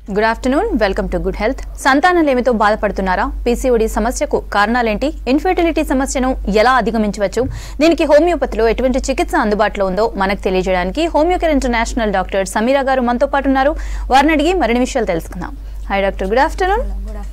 good afternoon welcome to good health సంతానలేమితో బాధపడుతున్నారా PCOD సమస్యకు కారణాలేంటి ఇన్ఫర్టిలిటీ సమస్యను ఎలా అధిగమించవచ్చు దీనికి హోమియోపతిలో ఎటువంటి చికిత్స అందుబాటులో ఉందో మనకు తెలియజేయడానికి హోమియోకేర్ ఇంటర్నేషనల్ డాక్టర్ సమీరా గారు మనతో పాటు ఉన్నారు వారిని అడిగి మరిన్ని విషయాలు తెలుసుకుందాం hi doctor good afternoon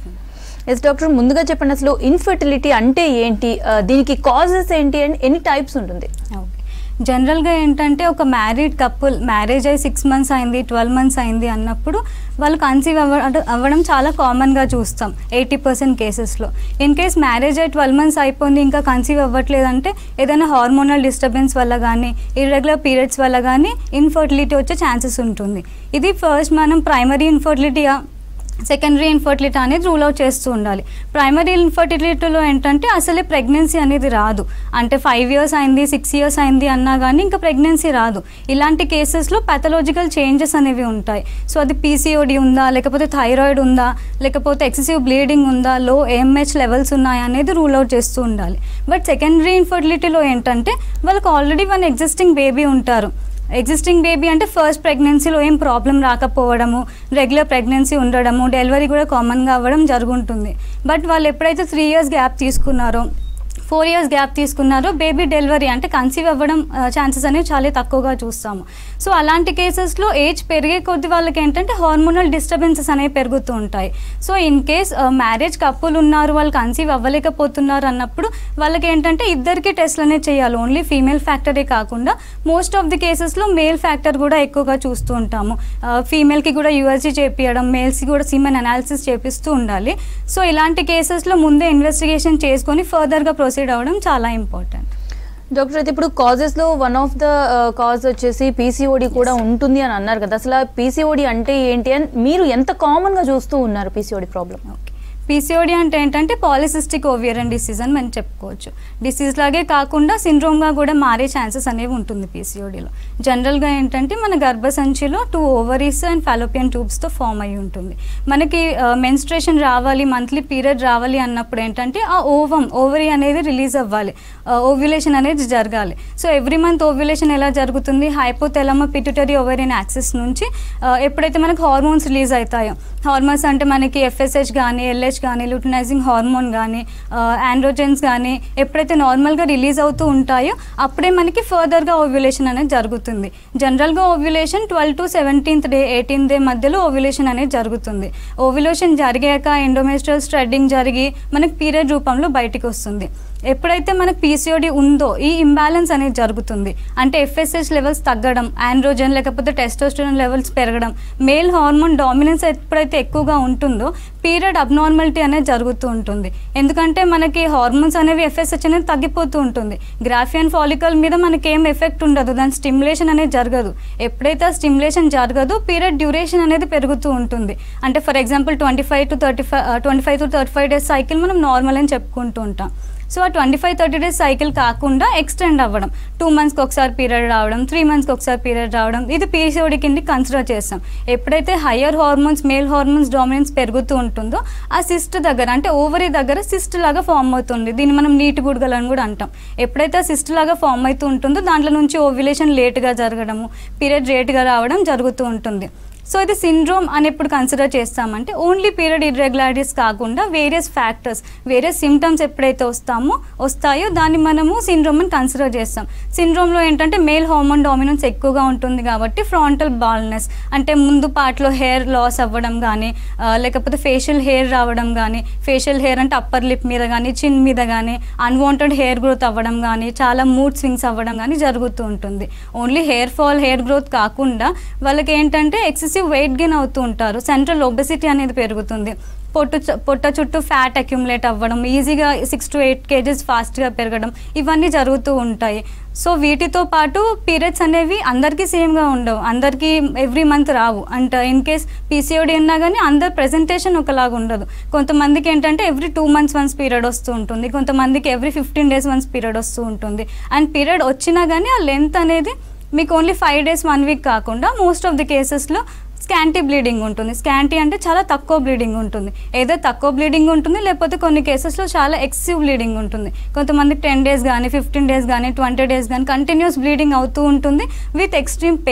yes doctor ముందుగా చెప్పండి అసలు ఇన్ఫర్టిలిటీ అంటే ఏంటి ఆ, దీనికి కాజెస్ ఏంటి అండ్ ఎన్ని టైప్స్ ఉంటుంది ఓకే జనరల్గా ఏంటంటే ఒక మ్యారీడ్ కపుల్ మ్యారేజ్ అయ్యి సిక్స్ మంత్స్ అయింది ట్వెల్వ్ మంత్స్ అయింది అన్నప్పుడు వాళ్ళు కన్సీవ్ అవ్వ అంటే అవ్వడం చాలా కామన్గా చూస్తాం ఎయిటీ పర్సెంట్ కేసెస్లో ఇన్ కేస్ మ్యారేజ్ అయ్యి ట్వెల్వ్ మంత్స్ అయిపోయింది ఇంకా కన్సీవ్ అవ్వట్లేదంటే ఏదైనా హార్మోనల్ డిస్టర్బెన్స్ వల్ల కానీ ఇర్రెగ్యులర్ పీరియడ్స్ వల్ల కానీ ఇన్ఫర్టిలిటీ వచ్చే ఛాన్సెస్ ఉంటుంది ఇది ఫస్ట్ మనం ప్రైమరీ ఇన్ఫర్టిలిటీయా సెకండరీ ఇన్ఫర్టిలిటీ అనేది రూల్ అవుట్ చేస్తూ ఉండాలి ప్రైమరీ ఇన్ఫర్టిలిటీలో ఏంటంటే అసలే ప్రెగ్నెన్సీ అనేది రాదు అంటే ఫైవ్ ఇయర్స్ అయింది సిక్స్ ఇయర్స్ అయింది అన్నా కానీ ఇంకా ప్రెగ్నెన్సీ రాదు ఇలాంటి కేసెస్లో పాథలాజికల్ చేంజెస్ అనేవి ఉంటాయి సో అది పీసీఓడి ఉందా లేకపోతే థైరాయిడ్ ఉందా లేకపోతే ఎక్సెసివ్ బ్లీడింగ్ ఉందా లో ఏఎంహెచ్ లెవెల్స్ ఉన్నాయా అనేది రూల్ అవుట్ చేస్తూ ఉండాలి బట్ సెకండరీ ఇన్ఫర్టిలిటీలో ఏంటంటే వాళ్ళకి ఆల్రెడీ వన్ ఎగ్జిస్టింగ్ బేబీ ఉంటారు ఎగ్జిస్టింగ్ బేబీ అంటే ఫస్ట్ ప్రెగ్నెన్సీలో ఏం ప్రాబ్లం రాకపోవడము రెగ్యులర్ ప్రెగ్నెన్సీ ఉండడము డెలివరీ కూడా కామన్గా అవ్వడం జరుగుతుంది బట్ వాళ్ళు ఎప్పుడైతే త్రీ ఇయర్స్ గ్యాప్ తీసుకున్నారో ఫోర్ ఇయర్స్ గ్యాప్ తీసుకున్నారో బేబీ డెలివరీ అంటే కన్సీవ్ అవ్వడం ఛాన్సెస్ అనేవి చాలా తక్కువగా చూస్తాము సో అలాంటి కేసెస్లో ఏజ్ పెరిగే కొద్ది వాళ్ళకి ఏంటంటే హార్మోనల్ డిస్టర్బెన్సెస్ అనేవి పెరుగుతూ ఉంటాయి సో ఇన్ కేస్ మ్యారేజ్ కప్పులు ఉన్నారు వాళ్ళు కన్సీవ్ అవ్వలేకపోతున్నారు అన్నప్పుడు వాళ్ళకి ఏంటంటే ఇద్దరికి టెస్ట్లు అనేవి చేయాలి ఓన్లీ ఫీమేల్ ఫ్యాక్టరే కాకుండా మోస్ట్ ఆఫ్ ది కేసెస్లో మేల్ ఫ్యాక్టర్ కూడా ఎక్కువగా చూస్తూ ఉంటాము ఫీమేల్కి కూడా యూఎస్జీ చేపియడం మేల్స్కి కూడా సిమెన్ అనాలిసిస్ చేపిస్తూ ఉండాలి సో ఇలాంటి కేసెస్లో ముందే ఇన్వెస్టిగేషన్ చేసుకొని ఫర్దర్గా ప్రొసీడ్ అవ్వడం చాలా ఇంపార్టెంట్ డాక్టర్ అయితే ఇప్పుడు కాజెస్ లో వన్ ఆఫ్ ద కాజ్ వచ్చేసి పీసీఓడి కూడా ఉంటుంది అని అన్నారు కదా అసలు పీసీఓడి అంటే ఏంటి అని మీరు ఎంత కామన్ గా చూస్తూ ఉన్నారు పీసీఓడి ప్రాబ్లం ఓకే పీసీఓడి అంటే ఏంటంటే పాలిసిస్టిక్ ఓవియరన్ డిసీజ్ అని మనం చెప్పుకోవచ్చు డిసీజ్ లాగే కాకుండా సిండ్రోమ్గా కూడా మారే ఛాన్సెస్ అనేవి ఉంటుంది పీసీఓడిలో జనరల్గా ఏంటంటే మన గర్భసంచిలో టూ ఓవరీస్ అండ్ ఫాలోపియన్ ట్యూబ్స్తో ఫామ్ అయి ఉంటుంది మనకి మెన్స్ట్రేషన్ రావాలి మంత్లీ పీరియడ్ రావాలి అన్నప్పుడు ఏంటంటే ఆ ఓవం ఓవరీ అనేది రిలీజ్ అవ్వాలి ఓవ్యులేషన్ అనేది జరగాలి సో ఎవ్రీ మంత్ ఓవ్యులేషన్ ఎలా జరుగుతుంది హైపోథెలమ పిట్యూటరీ ఓవరియన్ యాక్సెస్ నుంచి ఆ, ఎప్పుడైతే మనకు హార్మోన్స్ రిలీజ్ అవుతాయో హార్మోన్స్ అంటే మనకి ఎఫ్ఎస్హెచ్ కానీ ఎల్హెచ్ కానీ లుటినైజింగ్ హార్మోన్ కానీ ఆండ్రోజెన్స్ కానీ ఎప్పుడైతే నార్మల్గా రిలీజ్ అవుతూ ఉంటాయో అప్పుడే మనకి ఫర్దర్గా ఓవ్యులేషన్ అనేది జరుగుతుంది జనరల్గా ovulation twelve to seventeenth day eighteenth day మధ్యలో ఓవ్యులేషన్ అనేది జరుగుతుంది ఓవ్యులేషన్ జరిగాక ఎండోమెస్ట్రల్ స్ట్రెడ్డింగ్ జరిగి మనకి పీరియడ్ రూపంలో బయటికి వస్తుంది ఎప్పుడైతే మనకు పీసీఓడి ఉందో ఈ ఇంబ్యాలెన్స్ అనేది జరుగుతుంది అంటే ఎఫ్ఎస్హెచ్ లెవెల్స్ తగ్గడం ఆండ్రోజన్ లేకపోతే టెస్టోస్టెరాన్ లెవెల్స్ పెరగడం మేల్ హార్మోన్ డామినెన్స్ ఎప్పుడైతే ఎక్కువగా ఉంటుందో పీరియడ్ అబ్నార్మాలిటీ అనేది జరుగుతూ ఉంటుంది ఎందుకంటే మనకి హార్మోన్స్ అనేవి ఎఫ్ఎస్హెచ్ అనేది తగ్గిపోతూ ఉంటుంది గ్రాఫియన్ ఫాలికల్ మీద మనకి ఏం ఎఫెక్ట్ ఉండదు దాని స్టిమ్యులేషన్ అనేది జరగదు ఎప్పుడైతే ఆ స్టిమ్యులేషన్ జరగదో పీరియడ్ డ్యూరేషన్ అనేది పెరుగుతూ ఉంటుంది అంటే for example twenty five to thirty five twenty five to thirty five days cycle మనం నార్మల్ అని చెప్పుకుంటూ ఉంటాం సో ఆ twenty five thirty days cycle కాకుండా ఎక్స్టెండ్ అవ్వడం టూ మంత్స్కి ఒకసారి పీరియడ్ రావడం త్రీ మంత్స్కి ఒకసారి పీరియడ్ రావడం ఇది పీసీఓడి కింద కన్సిడర్ చేస్తాం ఎప్పుడైతే higher hormones male hormones dominance పెరుగుతూ ఉంటుందో ఆ సిస్ట్ దగ్గర అంటే ఓవరీ దగ్గర సిస్ట్ లాగా ఫామ్ అవుతుంది దీన్ని మనం నీటి గుడగలు అని కూడా అంటాం ఎప్పుడైతే ఆ సిస్ట్ లాగా ఫామ్ అవుతూ ఉంటుందో దాంట్లో నుంచి ఓవ్యులేషన్ లేట్గా జరగడము పీరియడ్ లేట్గా రావడం జరుగుతూ ఉంటుంది సో ఇది సిండ్రోమ్ అని ఎప్పుడు కన్సిడర్ చేస్తామంటే ఓన్లీ పీరియడ్ ఇర్రెగ్యులారిటీస్ కాకుండా వేరియస్ ఫ్యాక్టర్స్ వేరియస్ సిమ్టమ్స్ ఎప్పుడైతే వస్తామో వస్తాయో దాన్ని మనము సిండ్రోమ్ అని కన్సిడర్ చేస్తాం సిండ్రోమ్లో ఏంటంటే మేల్ హార్మోన్ డామినెన్స్ ఎక్కువగా ఉంటుంది కాబట్టి ఫ్రాంటల్ బాల్నెస్ అంటే ముందు పార్ట్లో హెయిర్ లాస్ అవ్వడం కానీ ఆ, లేకపోతే ఫేషియల్ హెయిర్ రావడం కానీ ఫేషియల్ హెయిర్ అంటే అప్పర్ లిప్ మీద కానీ చిన్ మీద కానీ అన్వాంటెడ్ హెయిర్ గ్రోత్ అవ్వడం కానీ చాలా మూడ్ స్వింగ్స్ అవ్వడం కానీ జరుగుతూ ఉంటుంది only hair fall hair growth కాకుండా వాళ్ళకి ఏంటంటే ఎక్సెసివ్ వెయిట్ గెయిన్ అవుతూ ఉంటారు సెంట్రల్ ఒబెసిటీ అనేది పెరుగుతుంది పొట్టు చ- పొట్ట చుట్టూ ఫ్యాట్ అక్యుములేట్ అవ్వడం ఈజీగా సిక్స్ టు ఎయిట్ కేజెస్ ఫాస్ట్గా పెరగడం ఇవన్నీ జరుగుతూ ఉంటాయి సో వీటితో పాటు పీరియడ్స్ అనేవి అందరికీ సేమ్గా ఉండవు అందరికీ ఎవ్రీ మంత్ రావు అంటే ఇన్ కేస్ పీసీఓడి ఉన్నా కానీ అందరి ప్రెజెంటేషన్ ఒకలాగా ఉండదు కొంతమందికి ఏంటంటే every two months once period వస్తూ ఉంటుంది కొంతమందికి every fifteen days once period వస్తూ ఉంటుంది అండ్ పీరియడ్ వచ్చినా కానీ ఆ లెంత్ అనేది మీకు only five days one week కాకుండా మోస్ట్ ఆఫ్ ది కేసెస్లో స్కాంటీ బ్లీడింగ్ ఉంటుంది స్కాంటీ అంటే చాలా తక్కువ బ్లీడింగ్ ఉంటుంది ఏదో తక్కువ బ్లీడింగ్ ఉంటుంది లేకపోతే కొన్ని కేసెస్లో చాలా ఎక్సెసివ్ బ్లీడింగ్ ఉంటుంది కొంతమందికి టెన్ డేస్ కానీ ఫిఫ్టీన్ డేస్ కానీ ట్వంటీ డేస్ కానీ కంటిన్యూస్ బ్లీడింగ్ అవుతూ ఉంటుంది విత్ ఎక్స్ట్రీమ్ పెయిన్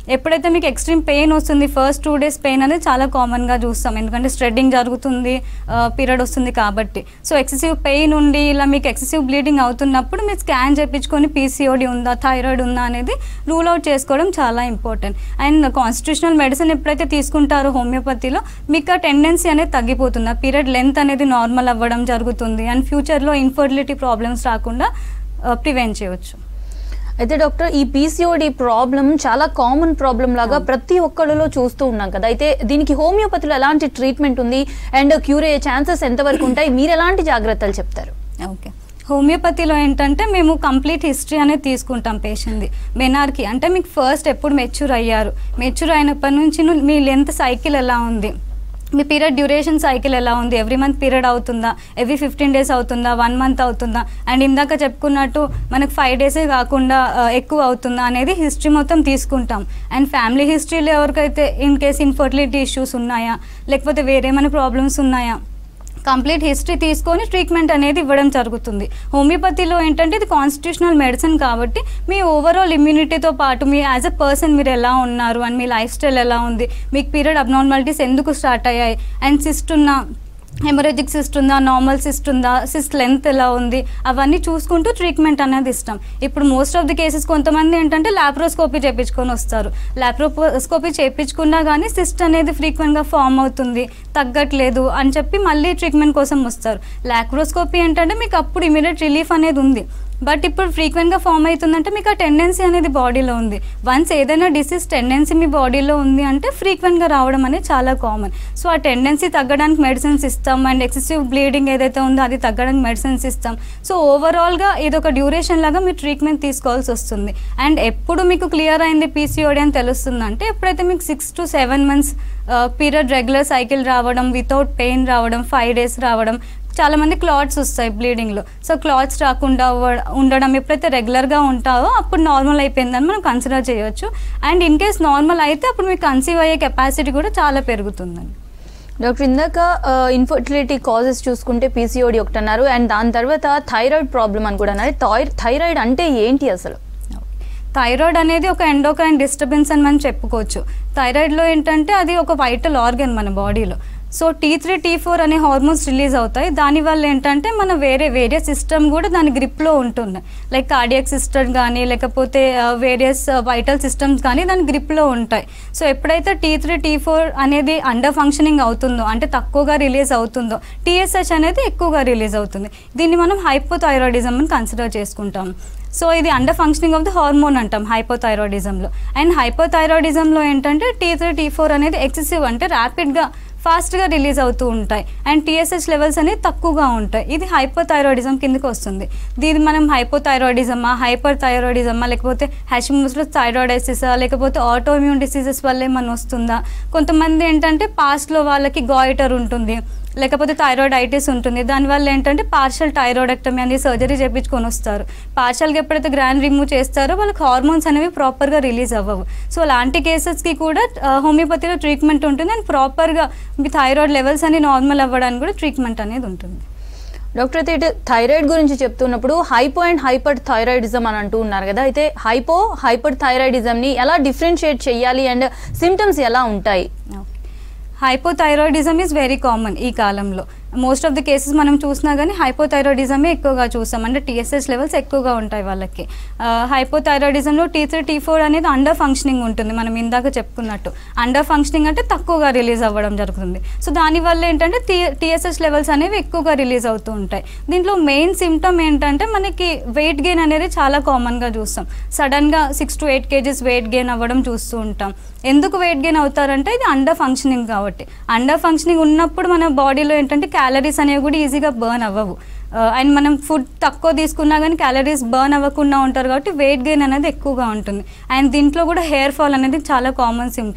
ఎప్పుడైతే మీకు ఎక్స్ట్రీమ్ పెయిన్ వస్తుంది ఫస్ట్ టూ డేస్ పెయిన్ అనేది చాలా కామన్గా చూస్తాం ఎందుకంటే స్ట్రెడ్డింగ్ జరుగుతుంది పీరియడ్ వస్తుంది కాబట్టి సో ఎక్సెసివ్ పెయిన్ ఉండి ఇలా మీకు ఎక్సెసివ్ బ్లీడింగ్ అవుతున్నప్పుడు మీరు స్కాన్ చేయించుకొని పీసీఓడి ఉందా థైరాయిడ్ ఉందా అనేది రూల్ అవుట్ చేసుకోవడం చాలా ఇంపార్టెంట్ అండ్ కాన్స్టిట్యూషనల్ మెడిసిన్ ఎప్పుడైతే తీసుకుంటారో హోమియోపతిలో మీకు ఆ టెండెన్సీ అనేది తగ్గిపోతుంది ఆ పీరియడ్ లెంత్ అనేది నార్మల్ అవ్వడం జరుగుతుంది అండ్ ఫ్యూచర్లో ఇన్ఫర్టిలిటీ ప్రాబ్లమ్స్ రాకుండా ప్రివెంట్ చేయవచ్చు అయితే డాక్టర్ ఈ పీసీఓడి ప్రాబ్లం చాలా కామన్ ప్రాబ్లం లాగా ప్రతి ఒక్కళ్ళలో చూస్తూ ఉన్నాం కదా అయితే దీనికి హోమియోపతిలో ఎలాంటి ట్రీట్మెంట్ ఉంది అండ్ క్యూర్ అయ్యే ఛాన్సెస్ ఎంతవరకు ఉంటాయి మీరు ఎలాంటి జాగ్రత్తలు చెప్తారు ఓకే హోమియోపతిలో ఏంటంటే మేము కంప్లీట్ హిస్టరీ అనేది తీసుకుంటాం పేషెంట్ది మెనార్కి అంటే మీకు ఫస్ట్ ఎప్పుడు మెచ్యూర్ అయ్యారు మెచ్యూర్ అయినప్పటి నుంచి ను- మీ లెంత్ సైకిల్ ఎలా ఉంది మీ పీరియడ్ డ్యూరేషన్ సైకిల్ ఎలా ఉంది ఎవ్రీ మంత్ పీరియడ్ అవుతుందా ఎవ్రీ ఫిఫ్టీన్ డేస్ అవుతుందా వన్ మంత్ అవుతుందా అండ్ ఇందాక చెప్పుకున్నట్టు మనకు ఫైవ్ డేసే కాకుండా ఆ, ఎక్కువ అవుతుందా అనేది హిస్టరీ మొత్తం తీసుకుంటాం అండ్ ఫ్యామిలీ హిస్టరీలో ఎవరికైతే ఇన్ కేస్ ఇన్ఫర్టిలిటీ ఇష్యూస్ ఉన్నాయా లేకపోతే వేరేమైనా ప్రాబ్లమ్స్ ఉన్నాయా కంప్లీట్ హిస్టరీ తీసుకొని ట్రీట్మెంట్ అనేది ఇవ్వడం జరుగుతుంది హోమియోపతిలో ఏంటంటే ఇది కాన్స్టిట్యూషనల్ మెడిసిన్ కాబట్టి మీ ఓవరాల్ ఇమ్యూనిటీతో పాటు మీ యాజ్ అ పర్సన్ మీరు ఎలా ఉన్నారు అండ్ మీ లైఫ్ స్టైల్ ఎలా ఉంది మీకు పీరియడ్ అబ్నార్మాలిటీస్ ఎందుకు స్టార్ట్ అయ్యాయి అండ్ సిస్ట్ ఉన్న హెమరేజిక్ సిస్ట్ ఉందా నార్మల్ సిస్ట్ ఉందా సిస్ట్ లెంత్ ఎలా ఉంది అవన్నీ చూసుకుంటూ ట్రీట్మెంట్ అనేది ఇస్తాం ఇప్పుడు మోస్ట్ ఆఫ్ ది కేసెస్ కొంతమంది ఏంటంటే లాప్రోస్కోపీ చేయించుకొని వస్తారు లాప్రోస్కోపీ చేయించుకున్నా కానీ సిస్ట్ అనేది ఫ్రీక్వెంట్గా ఫామ్ అవుతుంది తగ్గట్లేదు అని చెప్పి మళ్ళీ ట్రీట్మెంట్ కోసం వస్తారు లాప్రోస్కోపీ ఏంటంటే మీకు అప్పుడు ఇమీడియట్ రిలీఫ్ అనేది ఉంది బట్ ఇప్పుడు ఫ్రీక్వెంట్గా ఫామ్ అవుతుందంటే మీకు ఆ టెండెన్సీ అనేది బాడీలో ఉంది వన్స్ ఏదైనా డిసీజ్ టెండెన్సీ మీ బాడీలో ఉంది అంటే ఫ్రీక్వెంట్గా రావడం అనేది చాలా కామన్ సో ఆ టెండెన్సీ తగ్గడానికి మెడిసిన్స్ ఇస్తాం అండ్ ఎక్సెసివ్ బ్లీడింగ్ ఏదైతే ఉందో అది తగ్గడానికి మెడిసిన్స్ ఇస్తాం సో ఓవరాల్గా ఇది ఒక డ్యూరేషన్ లాగా మీరు ట్రీట్మెంట్ తీసుకోవాల్సి వస్తుంది అండ్ ఎప్పుడు మీకు క్లియర్ అయింది పీసీఓడి అని తెలుస్తుందంటే ఎప్పుడైతే మీకు six to seven months period regular cycle రావడం వితౌట్ పెయిన్ రావడం ఫైవ్ డేస్ రావడం చాలా మంది క్లాట్స్ వస్తాయి బ్లీడింగ్లో సో క్లాట్స్ రాకుండా అవ్వ- ఉండడం ఎప్పుడైతే రెగ్యులర్గా ఉంటావో అప్పుడు నార్మల్ అయిపోయిందని మనం కన్సిడర్ చేయొచ్చు అండ్ ఇన్ కేస్ నార్మల్ అయితే అప్పుడు మీకు కన్సీవ్ అయ్యే కెపాసిటీ కూడా చాలా పెరుగుతుందండి డాక్టర్ ఇందాక ఇన్ఫర్టిలిటీ కాజెస్ చూసుకుంటే పీసీఓడి ఒకటి అన్నారు అండ్ దాని తర్వాత థైరాయిడ్ ప్రాబ్లం అని కూడా అన్నారు థాయి- థైరాయిడ్ అంటే ఏంటి అసలు థైరాయిడ్ అనేది ఒక ఎండోక్రైన్ డిస్టర్బెన్స్ అని మనం చెప్పుకోవచ్చు థైరాయిడ్లో ఏంటంటే అది ఒక వైటల్ ఆర్గన్ మన బాడీలో so T three T four అనే హార్మోన్స్ రిలీజ్ అవుతాయి దానివల్ల ఏంటంటే మన వేరే వేరే సిస్టమ్ కూడా దాని గ్రిప్లో ఉంటుంది లైక్ కార్డియక్ సిస్టమ్ కానీ లేకపోతే వేరియస్ వైటల్ సిస్టమ్స్ కానీ దాని గ్రిప్లో ఉంటాయి సో ఎప్పుడైతే టీ త్రీ టీ ఫోర్ అనేది అండర్ ఫంక్షనింగ్ అవుతుందో అంటే తక్కువగా రిలీజ్ అవుతుందో టీఎస్హెచ్ అనేది ఎక్కువగా రిలీజ్ అవుతుంది దీన్ని మనం హైపోథైరాయిడిజం అని కన్సిడర్ చేసుకుంటాం సో ఇది under functioning of the hormone అంటాం హైపోథైరాయిడిజంలో అండ్ హైపోథైరాయిడిజంలో ఏంటంటే టీ త్రీ టీ ఫోర్ అనేది ఎక్సెసివ్ అంటే ర్యాపిడ్గా ఫాస్ట్గా రిలీజ్ అవుతూ ఉంటాయి అండ్ టీఎస్హెచ్ లెవెల్స్ అనేవి తక్కువగా ఉంటాయి ఇది హైపోథైరాయిడిజం కిందకి వస్తుంది దీన్ని మనం హైపోథైరాయిడిజమా హైపర్ థైరాయిడిజమా లేకపోతే హ్యాషిమోస్లో థైరాయిడైసిసా లేకపోతే ఆటోఇమ్యూన్ డిసీజెస్ వల్లే మన వస్తుందా కొంతమంది ఏంటంటే పాస్ట్లో వాళ్ళకి గాయిటర్ ఉంటుంది లేకపోతే థైరాయిడైటిస్ ఉంటుంది దానివల్ల ఏంటంటే పార్షల్ థైరాయిడెక్టమీ అనేది సర్జరీ చేయించుకొని వస్తారు పార్షల్గా ఎప్పుడైతే గ్రాండ్ రిమూవ్ చేస్తారో వాళ్ళకి హార్మోన్స్ అనేవి ప్రాపర్గా రిలీజ్ అవ్వవు సో అలాంటి కేసెస్కి కూడా హోమియోపతిలో ట్రీట్మెంట్ ఉంటుంది అండ్ ప్రాపర్గా మీ థైరాయిడ్ లెవెల్స్ అన్ని నార్మల్ అవ్వడానికి కూడా ట్రీట్మెంట్ అనేది ఉంటుంది డాక్టర్ అయితే ఇటు థైరాయిడ్ గురించి చెప్తున్నప్పుడు హైపో అండ్ హైపర్ థైరాయిడిజం అని అంటూ ఉన్నారు కదా అయితే హైపో హైపర్ థైరాయిడిజంని ఎలా డిఫరెన్షియేట్ చేయాలి అండ్ సిమ్టమ్స్ ఎలా ఉంటాయి హైపోథైరాయిడిజం ఈజ్ వెరీ కామన్ ఈ కాలంలో మోస్ట్ ఆఫ్ ది కేసెస్ మనం చూసినా కానీ హైపోథైరాయిడిజమే ఎక్కువగా చూస్తాం అంటే టీఎస్ఎస్ లెవెల్స్ ఎక్కువగా ఉంటాయి వాళ్ళకి హైపోథైరాయిడిజంలో టీ త్రీ టీ ఫోర్ అనేది అండర్ ఫంక్షనింగ్ ఉంటుంది మనం ఇందాక చెప్పుకున్నట్టు అండర్ ఫంక్షనింగ్ అంటే తక్కువగా రిలీజ్ అవ్వడం జరుగుతుంది సో దానివల్ల ఏంటంటే టీ టీఎస్ఎస్ లెవెల్స్ అనేవి ఎక్కువగా రిలీజ్ అవుతూ ఉంటాయి దీంట్లో మెయిన్ సిమ్టమ్ ఏంటంటే మనకి వెయిట్ గెయిన్ అనేది చాలా కామన్గా చూస్తాం సడన్గా six to eight kgs weight gain అవ్వడం చూస్తూ ఉంటాం ఎందుకు వెయిట్ గెయిన్ అవుతారంటే ఇది అండర్ ఫంక్షనింగ్ కాబట్టి అండర్ ఫంక్షనింగ్ ఉన్నప్పుడు మన బాడీలో ఏంటంటే క్యాలరీస్ అనేవి కూడా ఈజీగా బర్న్ అవ్వవు అండ్ మనం ఫుడ్ తక్కువ తీసుకున్నా కానీ క్యాలరీస్ బర్న్ అవ్వకుండా ఉంటారు కాబట్టి వెయిట్ గెయిన్ అనేది ఎక్కువగా ఉంటుంది అండ్ దీంట్లో కూడా హెయిర్ ఫాల్ అనేది చాలా కామన్ సిమ్టమ్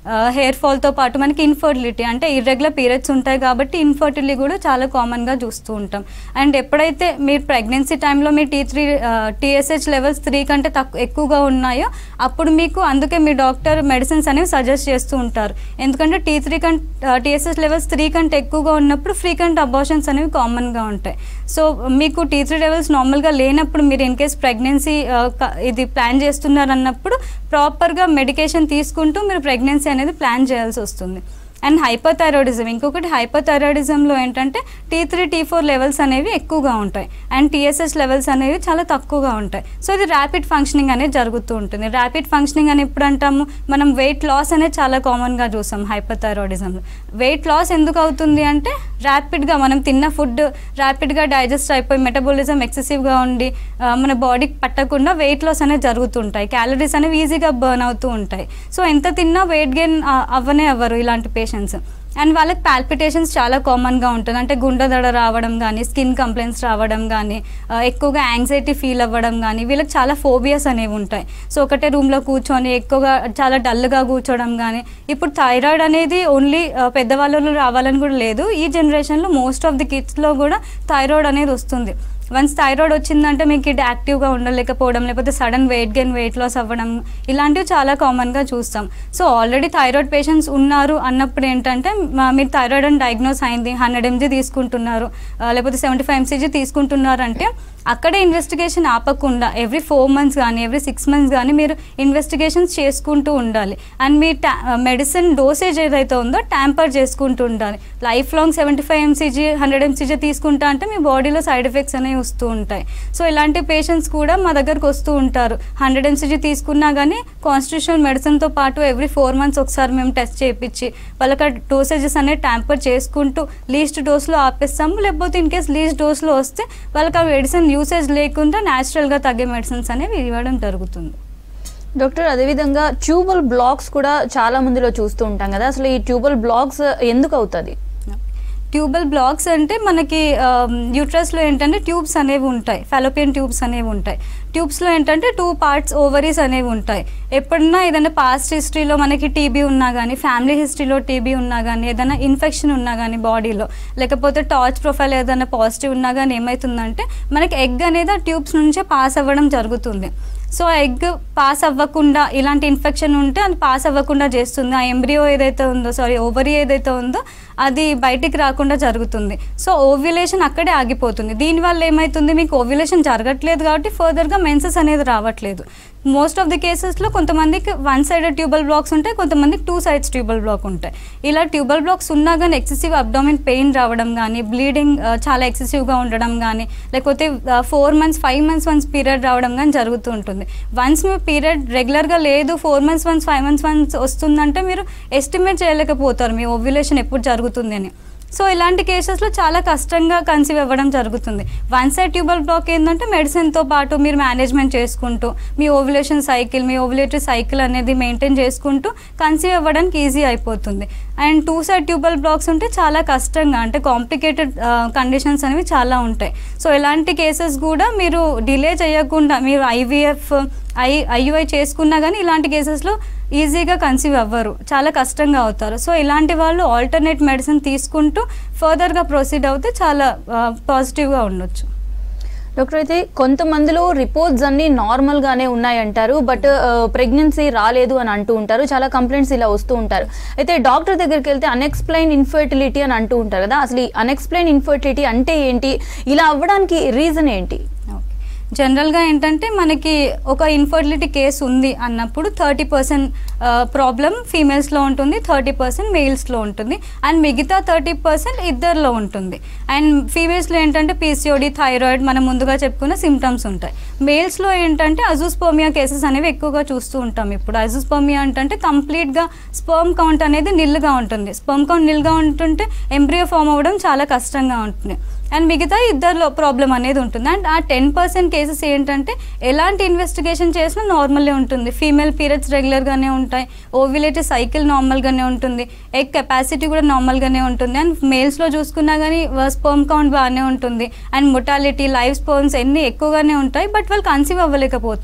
హెయిర్ ఫాల్తో పాటు మనకి ఇన్ఫర్టిలిటీ అంటే ఇర్రెగ్యులర్ పీరియడ్స్ ఉంటాయి కాబట్టి ఇన్ఫర్టిలిటీ కూడా చాలా కామన్గా చూస్తూ ఉంటాం అండ్ ఎప్పుడైతే మీరు ప్రెగ్నెన్సీ టైంలో మీ T three TSH levels three కంటే తక్కువ ఎక్కువగా ఉన్నాయో అప్పుడు మీకు అందుకే మీ డాక్టర్ మెడిసిన్స్ అనేవి సజెస్ట్ చేస్తూ ఉంటారు ఎందుకంటే టీ త్రీ కంటే టీఎస్హెచ్ లెవెల్స్ త్రీ కంటే ఎక్కువగా ఉన్నప్పుడు ఫ్రీక్వెంట్ అబార్షన్స్ అనేవి కామన్గా ఉంటాయి సో మీకు టీ త్రీ లెవెల్స్ నార్మల్గా లేనప్పుడు మీరు ఇన్ కేస్ ప్రెగ్నెన్సీ ఇది ప్లాన్ చేస్తున్నారు అన్నప్పుడు ప్రాపర్గా మెడికేషన్ తీసుకుంటూ మీరు ప్రెగ్నెన్సీ అనేది ప్లాన్ చేయాల్సి వస్తుంది అండ్ హైపర్థైరాయిడిజం ఇంకొకటి హైపర్థైరాయిడిజంలో ఏంటంటే T three T four levels అనేవి ఎక్కువగా ఉంటాయి అండ్ టీఎస్ఎస్ లెవెల్స్ అనేవి చాలా తక్కువగా ఉంటాయి సో ఇది ర్యాపిడ్ ఫంక్షనింగ్ అనేది జరుగుతూ ఉంటుంది ర్యాపిడ్ ఫంక్షనింగ్ అని ఎప్పుడు అంటాము మనం వెయిట్ లాస్ అనేది చాలా కామన్గా చూసాం హైపర్థైరాయిడిజంలో వెయిట్ లాస్ ఎందుకు అవుతుంది అంటే ర్యాపిడ్గా మనం తిన్న ఫుడ్ ర్యాపిడ్గా డైజెస్ట్ అయిపోయి మెటబాలిజం ఎక్సెసివ్గా ఉండి ఆ, మన బాడీకి పట్టకుండా వెయిట్ లాస్ అనేది జరుగుతుంటాయి క్యాలరీస్ అనేవి ఈజీగా బర్న్ అవుతూ ఉంటాయి సో ఎంత తిన్నా వెయిట్ గెయిన్ అవ్వనే అవ్వరు ఇలాంటి పేషెంట్స్ అండ్ వాళ్ళకి పాల్పిటేషన్స్ చాలా కామన్గా ఉంటుంది అంటే గుండె దడ రావడం కానీ స్కిన్ కంప్లైంట్స్ రావడం కానీ ఆ, ఎక్కువగా యాంగ్జైటీ ఫీల్ అవ్వడం కానీ వీళ్ళకి చాలా ఫోబియాస్ అనేవి ఉంటాయి సో ఒకటే రూమ్లో కూర్చొని ఎక్కువగా చాలా డల్గా కూర్చోవడం కానీ ఇప్పుడు థైరాయిడ్ అనేది ఓన్లీ పెద్దవాళ్ళలో రావాలని కూడా లేదు ఈ జనరేషన్లో మోస్ట్ ఆఫ్ ది కిడ్స్లో కూడా థైరాయిడ్ అనేది వస్తుంది వన్స్ థైరాయిడ్ వచ్చిందంటే మీకు ఇది యాక్టివ్గా ఉండలేకపోవడం లేకపోతే sudden weight gain weight loss అవ్వడం ఇలాంటివి చాలా కామన్గా చూస్తాం సో ఆల్రెడీ థైరాయిడ్ పేషెంట్స్ ఉన్నారు అన్నప్పుడు ఏంటంటే మా- మీరు థైరాయిడ్ అని డయాగ్నోస్ అయింది హండ్రెడ్ ఎంజీ తీసుకుంటున్నారు ఆ, లేకపోతే సెవెంటీ ఫైవ్ ఎంసీజీ తీసుకుంటున్నారు అంటే అక్కడే ఇన్వెస్టిగేషన్ ఆపకుండా ఎవ్రీ ఫోర్ మంత్స్ కానీ ఎవ్రీ సిక్స్ మంత్స్ కానీ మీరు ఇన్వెస్టిగేషన్స్ చేసుకుంటూ ఉండాలి అండ్ మీ మెడిసిన్ డోసేజ్ ఏదైతే ఉందో ట్యాంపర్ చేసుకుంటూ ఉండాలి life long seventy five MCG hundred MCG తీసుకుంటా అంటే మీ బాడీలో సైడ్ ఎఫెక్ట్స్ అనేవి వస్తూ ఉంటాయి సో ఇలాంటి పేషెంట్స్ కూడా మా దగ్గరకు వస్తూ ఉంటారు హండ్రెడ్ ఎంసీజీ తీసుకున్నా కానీ కాన్స్టిట్యూషన్ మెడిసిన్తో పాటు ఎవ్రీ ఫోర్ మంత్స్ ఒకసారి మేము టెస్ట్ చేయించి వాళ్ళకి డోసేజెస్ అనేవి ట్యాంపర్ చేసుకుంటూ లీస్ట్ డోస్లో ఆపేస్తాము లేకపోతే ఇన్ కేస్ లీస్ట్ డోస్లో వస్తే వాళ్ళకి ఆ మెడిసిన్ యూసేజ్ లేకుండా న్యాచురల్గా తగ్గే మెడిసిన్స్ అనేవి ఇవ్వడం జరుగుతుంది డాక్టర్ అదేవిధంగా ట్యూబల్ బ్లాక్స్ కూడా చాలా మందిలో చూస్తూ ఉంటాం కదా అసలు ఈ ట్యూబల్ బ్లాక్స్ ఎందుకు అవుతుంది ట్యూబల్ బ్లాక్స్ అంటే మనకి యూట్రస్లో ఏంటంటే ట్యూబ్స్ అనేవి ఉంటాయి ఫెలోపియన్ ట్యూబ్స్ అనేవి ఉంటాయి ట్యూబ్స్లో ఏంటంటే టూ పార్ట్స్ ఓవరీస్ అనేవి ఉంటాయి ఎప్పుడన్నా ఏదైనా పాస్ట్ హిస్టరీలో మనకి టీబీ ఉన్నా కానీ ఫ్యామిలీ హిస్టరీలో టీబీ ఉన్నా కానీ ఏదైనా ఇన్ఫెక్షన్ ఉన్నా కానీ బాడీలో లేకపోతే టార్చ్ ప్రొఫైల్ ఏదైనా పాజిటివ్ ఉన్నా కానీ ఏమవుతుందంటే మనకి ఎగ్ అనేది ఆ ట్యూబ్స్ నుంచే పాస్ అవ్వడం జరుగుతుంది సో ఎగ్ పాస్ అవ్వకుండా ఇలాంటి ఇన్ఫెక్షన్ ఉంటే అది పాస్ అవ్వకుండా చేస్తుంది ఆ ఎంబ్రియో ఏదైతే ఉందో సారీ ఓవరీ ఏదైతే ఉందో అది బయటికి రాకుండా జరుగుతుంది సో ఓవ్యులేషన్ అక్కడే ఆగిపోతుంది దీనివల్ల ఏమవుతుంది మీకు ఓవ్యులేషన్ జరగట్లేదు కాబట్టి ఫర్దర్గా మెన్సెస్ అనేది రావట్లేదు మోస్ట్ ఆఫ్ ది కేసెస్లో కొంతమందికి వన్ సైడెడ్ ట్యూబల్ బ్లాక్స్ ఉంటాయి కొంతమందికి టూ సైడ్స్ ట్యూబల్ బ్లాక్ ఉంటాయి ఇలా ట్యూబల్ బ్లాక్స్ ఉన్నా కానీ ఎక్సెసివ్ అబ్డామిన్ పెయిన్ రావడం కానీ బ్లీడింగ్ చాలా ఎక్సెసివ్గా ఉండడం కానీ లేకపోతే four months five months once period రావడం కానీ జరుగుతూ ఉంటుంది వన్స్ మీ పీరియడ్ రెగ్యులర్గా లేదు four months once five months once వస్తుందంటే మీరు ఎస్టిమేట్ చేయలేకపోతారు మీ ఓవ్యులేషన్ ఎప్పుడు జరుగుతుంది అని సో ఇలాంటి కేసెస్లో చాలా కష్టంగా కన్సీవ్ అవ్వడం జరుగుతుంది వన్ సైడ్ ట్యూబల్ బ్లాక్ ఏంటంటే మెడిసిన్తో పాటు మీరు మేనేజ్మెంట్ చేసుకుంటూ మీ ఓవ్యులేషన్ సైకిల్ మీ ఓవ్యులేటరీ సైకిల్ అనేది మెయింటైన్ చేసుకుంటూ కన్సీవ్ అవ్వడానికి ఈజీ అయిపోతుంది and two side tubal blocks ఉంటే చాలా కష్టంగా అంటే కాంప్లికేటెడ్ కండిషన్స్ అనేవి చాలా ఉంటాయి సో ఇలాంటి కేసెస్ కూడా మీరు డిలే చేయకుండా మీరు ఐవీఎఫ్ ఐ ఐయుఐ చేసుకున్నా కానీ ఇలాంటి కేసెస్లో ఈజీగా కన్సీవ్ అవ్వరు చాలా కష్టంగా అవుతారు సో ఇలాంటి వాళ్ళు ఆల్టర్నేట్ మెడిసిన్ తీసుకుంటూ ఫర్దర్గా ప్రొసీడ్ అవుతే చాలా పాజిటివ్గా ఉండొచ్చు డాక్టర్ అయితే కొంతమందిలో రిపోర్ట్స్ అన్ని నార్మల్ గానే ఉన్నాయంటారు బట్ ప్రెగ్నెన్సీ రాలేదు అని అంటూ ఉంటారు చాలా కంప్లైంట్స్ ఇలా వస్తూ ఉంటారు అయితే డాక్టర్ దగ్గరికి వెళ్తే అన్ఎక్స్ప్లెయిన్ ఇన్ఫర్టిలిటీ అని అంటూ ఉంటారు కదా అసలు ఈ అన్ఎక్స్ప్లెయిన్ ఇన్ఫర్టిలిటీ అంటే ఏంటి ఇలా అవ్వడానికి రీజన్ ఏంటి ఓకే జనరల్గా ఏంటంటే మనకి ఒక ఇన్ఫర్టిలిటీ కేసు ఉంది అన్నప్పుడు థర్టీ పర్సెంట్ ప్రాబ్లం ఫీమేల్స్లో ఉంటుంది థర్టీ పర్సెంట్ మేల్స్లో ఉంటుంది అండ్ మిగతా థర్టీ పర్సెంట్ ఇద్దరిలో ఉంటుంది అండ్ ఫీమేల్స్లో ఏంటంటే పీసీఓడి థైరాయిడ్ మనం ముందుగా చెప్పుకున్న సిమ్టమ్స్ ఉంటాయి మేల్స్లో ఏంటంటే అజూస్పోమియా కేసెస్ అనేవి ఎక్కువగా చూస్తూ ఉంటాం ఇప్పుడు అజూస్పోమియా అంటే కంప్లీట్గా స్పర్మ్ కౌంట్ అనేది నిల్లుగా ఉంటుంది స్పర్మ్ కౌంట్ నిల్గా ఉంటుంటే ఎంబ్రియో ఫామ్ అవ్వడం చాలా కష్టంగా ఉంటుంది అండ్ మిగతా ఇద్దరిలో ప్రాబ్లం అనేది ఉంటుంది అండ్ ఆ టెన్ పర్సెంట్ కేసెస్ ఏంటంటే ఎలాంటి ఇన్వెస్టిగేషన్ చేసినా నార్మల్లే ఉంటుంది ఫీమేల్ పీరియడ్స్ రెగ్యులర్గానే ఉంటాయి ఓవ్యులేటరీ సైకిల్ నార్మల్గానే ఉంటుంది ఎగ్ కెపాసిటీ కూడా నార్మల్గానే ఉంటుంది అండ్ మేల్స్లో చూసుకున్నా కానీ స్పర్మ్ కౌంట్ బాగానే ఉంటుంది అండ్ మొటాలిటీ లైఫ్ స్పర్మ్స్ ఎన్ని ఎక్కువగానే ఉంటాయి బట్ వాళ్ళు కన్సీవ్ అవ్వలేకపోతారు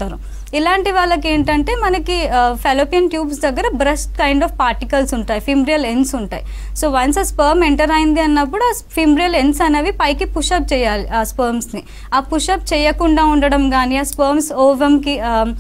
ఇలాంటి వాళ్ళకి ఏంటంటే మనకి ఫెలోపియన్ ట్యూబ్స్ దగ్గర బ్రెస్ట్ కైండ్ ఆఫ్ పార్టికల్స్ ఉంటాయి ఫిమ్రియల్ ఎన్స్ ఉంటాయి సో వన్స్ ఆ స్పర్మ్ ఎంటర్ అయింది అన్నప్పుడు ఆ ఫిమ్రియల్ ఎన్స్ అనేవి పైకి పుషప్ చేయాలి ఆ స్పర్మ్స్ని ఆ పుషప్ చేయకుండా ఉండడం కానీ ఆ స్పర్మ్స్ ఓవంకి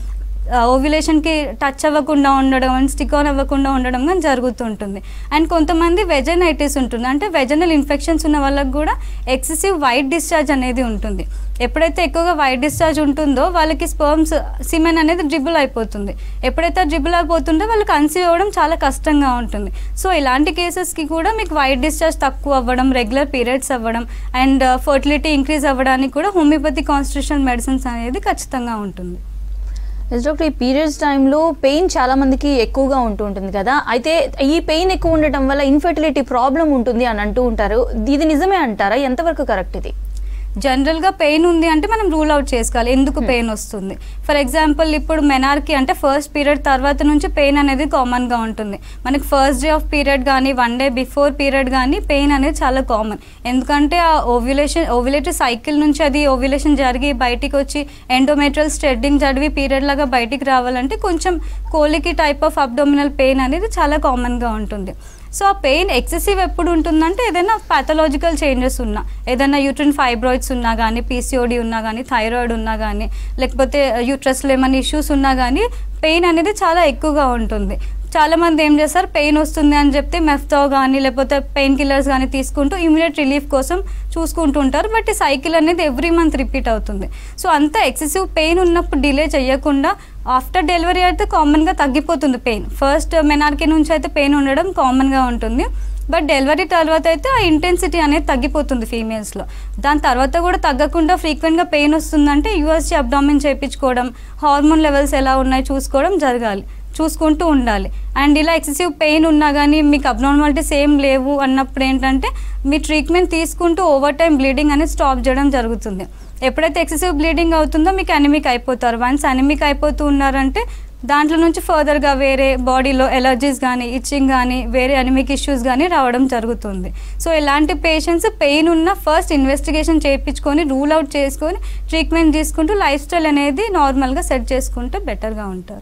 ఓవ్యులేషన్కి టచ్ అవ్వకుండా ఉండడం అండ్ స్టిక్ ఆన్ అవ్వకుండా ఉండడం కానీ జరుగుతుంటుంది అండ్ కొంతమంది వెజనైటిస్ ఉంటుంది అంటే వెజనల్ ఇన్ఫెక్షన్స్ ఉన్న వాళ్ళకి కూడా ఎక్సెసివ్ వైట్ డిశ్చార్జ్ అనేది ఉంటుంది ఎప్పుడైతే ఎక్కువగా వైట్ డిశ్చార్జ్ ఉంటుందో వాళ్ళకి స్పర్మ్స్ సిమెన్ అనేది డ్రిబుల్ అయిపోతుంది ఎప్పుడైతే డ్రిబుల్ అయిపోతుందో వాళ్ళకి కన్సీవ్ అవ్వడం చాలా కష్టంగా ఉంటుంది సో ఇలాంటి కేసెస్కి కూడా మీకు వైట్ డిశ్చార్జ్ తక్కువ అవ్వడం రెగ్యులర్ పీరియడ్స్ అవ్వడం అండ్ ఫర్టిలిటీ ఇంక్రీజ్ అవ్వడానికి కూడా హోమియోపతి కాన్స్టిట్యూషన్ మెడిసిన్స్ అనేది ఖచ్చితంగా ఉంటుంది ఎస్ డాక్టర్ ఈ పీరియడ్స్ టైంలో పెయిన్ చాలా మందికి ఎక్కువగా ఉంటూ ఉంటుంది కదా అయితే ఈ పెయిన్ ఎక్కువ ఉండటం వల్ల ఇన్ఫర్టిలిటీ ప్రాబ్లం ఉంటుంది అని అంటూ ఉంటారు ఇది నిజమే అంటారా ఎంతవరకు కరెక్ట్ ఇది జనరల్గా పెయిన్ ఉంది అంటే మనం రూల్ అవుట్ చేసుకోవాలి ఎందుకు పెయిన్ వస్తుంది ఫర్ ఎగ్జాంపుల్ ఇప్పుడు మెనార్కి అంటే ఫస్ట్ పీరియడ్ తర్వాత నుంచి పెయిన్ అనేది కామన్గా ఉంటుంది మనకి ఫస్ట్ డే ఆఫ్ పీరియడ్ కానీ వన్ డే బిఫోర్ పీరియడ్ కానీ పెయిన్ అనేది చాలా కామన్ ఎందుకంటే ఆ ఓవ్యులేషన్ ఓవ్యులేటరీ సైకిల్ నుంచి అది ఓవ్యులేషన్ జరిగి బయటికి వచ్చి ఎండోమెట్రియల్ స్ట్రెడ్డింగ్ చదివి పీరియడ్ లాగా బయటికి రావాలంటే కొంచెం colicky type of abdominal pain అనేది చాలా కామన్గా ఉంటుంది సో ఆ పెయిన్ ఎక్సెసివ్ ఎప్పుడు ఉంటుందంటే ఏదైనా పాథలాజికల్ చేంజెస్ ఉన్నా ఏదైనా యూట్రిన్ ఫైబ్రాయిడ్స్ ఉన్నా కానీ పీసీఓడి ఉన్నా కానీ థైరాయిడ్ ఉన్నా కానీ లేకపోతే యూట్రస్లో ఏమైనా ఇష్యూస్ ఉన్నా కానీ పెయిన్ అనేది చాలా ఎక్కువగా ఉంటుంది చాలా మంది ఏం చేస్తారు పెయిన్ వస్తుంది అని చెప్తే మెఫ్తో కానీ లేకపోతే పెయిన్ కిల్లర్స్ కానీ తీసుకుంటూ ఇమీడియట్ రిలీఫ్ కోసం చూసుకుంటూ ఉంటారు బట్ ఈ సైకిల్ అనేది ఎవ్రీ మంత్ రిపీట్ అవుతుంది సో అంత ఎక్సెసివ్ పెయిన్ ఉన్నప్పుడు డిలే చేయకుండా ఆఫ్టర్ డెలివరీ అయితే కామన్గా తగ్గిపోతుంది పెయిన్ ఫస్ట్ మెనార్కి నుంచి అయితే పెయిన్ ఉండడం కామన్గా ఉంటుంది బట్ డెలివరీ తర్వాత అయితే ఆ ఇంటెన్సిటీ అనేది తగ్గిపోతుంది ఫీమేల్స్లో దాని తర్వాత కూడా తగ్గకుండా ఫ్రీక్వెంట్గా పెయిన్ వస్తుందంటే యూఎస్జీ అబ్డామిన్ చేయించుకోవడం హార్మోన్ లెవెల్స్ ఎలా ఉన్నాయి చూసుకోవడం జరగాలి చూసుకుంటూ ఉండాలి అండ్ ఇలా ఎక్సెసివ్ పెయిన్ ఉన్నా కానీ మీకు అబ్నార్మాలిటీస్ ఏం లేవు అన్నప్పుడు ఏంటంటే మీ ట్రీట్మెంట్ తీసుకుంటూ ఓవర్ టైం బ్లీడింగ్ అనేది స్టాప్ చేయడం జరుగుతుంది ఎప్పుడైతే ఎక్సెసివ్ బ్లీడింగ్ అవుతుందో మీకు అనిమిక్ అయిపోతారు వన్స్ అనిమిక్ అయిపోతూ ఉన్నారంటే దాంట్లో నుంచి ఫర్దర్గా వేరే బాడీలో ఎలర్జీస్ కానీ ఇచ్చింగ్ కానీ వేరే అనిమిక్ ఇష్యూస్ కానీ రావడం జరుగుతుంది సో ఇలాంటి పేషెంట్స్ పెయిన్ ఉన్న ఫస్ట్ ఇన్వెస్టిగేషన్ చేయించుకొని రూల్ అవుట్ చేసుకొని ట్రీట్మెంట్ తీసుకుంటూ లైఫ్ స్టైల్ అనేది నార్మల్గా సెట్ చేసుకుంటే బెటర్గా ఉంటారు